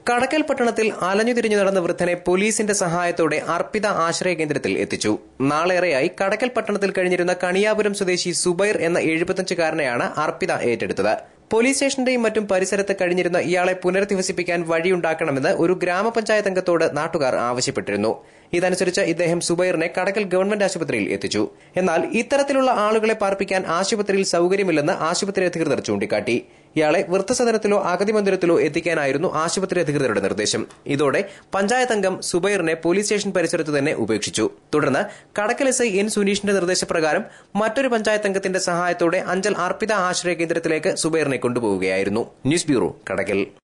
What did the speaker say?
കടക്കൽ പട്ടണത്തിൽ അലഞ്ഞുതിരിഞ്ഞു നടന്ന വൃദ്ധനെ പോലീസിന്റെ സഹായത്തോടെ അർപ്പിത ആശ്രയ കേന്ദ്രത്തിൽ എത്തിച്ചു നാളേറെയായി കടക്കൽ പട്ടണത്തിൽ കഴിഞ്ഞിരുന്ന കണിയാപുരം സ്വദേശി സുബൈർ എന്ന എഴുപത്തഞ്ചുകാരനെയാണ് അർപ്പിത ഏറ്റെടുത്തത് പോലീസ് സ്റ്റേഷന്റെയും മറ്റും പരിസരത്ത് കഴിഞ്ഞിരുന്ന ഇയാളെ പുനരധിവസിപ്പിക്കാൻ വഴിയുണ്ടാക്കണമെന്ന് ഒരു ഗ്രാമപഞ്ചായത്ത് അംഗത്തോട് നാട്ടുകാർ ആവശ്യപ്പെട്ടിരുന്നു ഇതനുസരിച്ച് ഇദ്ദേഹം സുബൈറിനെ കടക്കൽ ഗവൺമെന്റ് ആശുപത്രിയിൽ എത്തിച്ചു എന്നാൽ ഇത്തരത്തിലുള്ള ആളുകളെ പാർപ്പിക്കാൻ ആശുപത്രിയിൽ സൌകര്യമില്ലെന്ന് ആശുപത്രി അധികൃതർ ചൂണ്ടിക്കാട്ടി ഇയാളെ വൃദ്ധസദനത്തിലോ അഗതി മന്ദിരത്തിലോ എത്തിക്കാനായിരുന്നു ആശുപത്രി അധികൃതരുടെ നിർദ്ദേശം ഇതോടെ പഞ്ചായത്ത് അംഗം സുബൈറിനെ പോലീസ് സ്റ്റേഷൻ പരിസരത്ത് തന്നെ ഉപേക്ഷിച്ചു തുടർന്ന് കടക്കൽ എസ് ഐ എൻ സുനീഷിന്റെ നിർദ്ദേശപ്രകാരം മറ്റൊരു പഞ്ചായത്ത് അംഗത്തിന്റെ സഹായത്തോടെ അഞ്ചൽ അർപ്പിത ആശ്രയ കേന്ദ്രത്തിലേക്ക് സുബൈറിനെ കൊണ്ടുപോവുകയായിരുന്നു ന്യൂസ് ബ്യൂറോ കടക്കൽ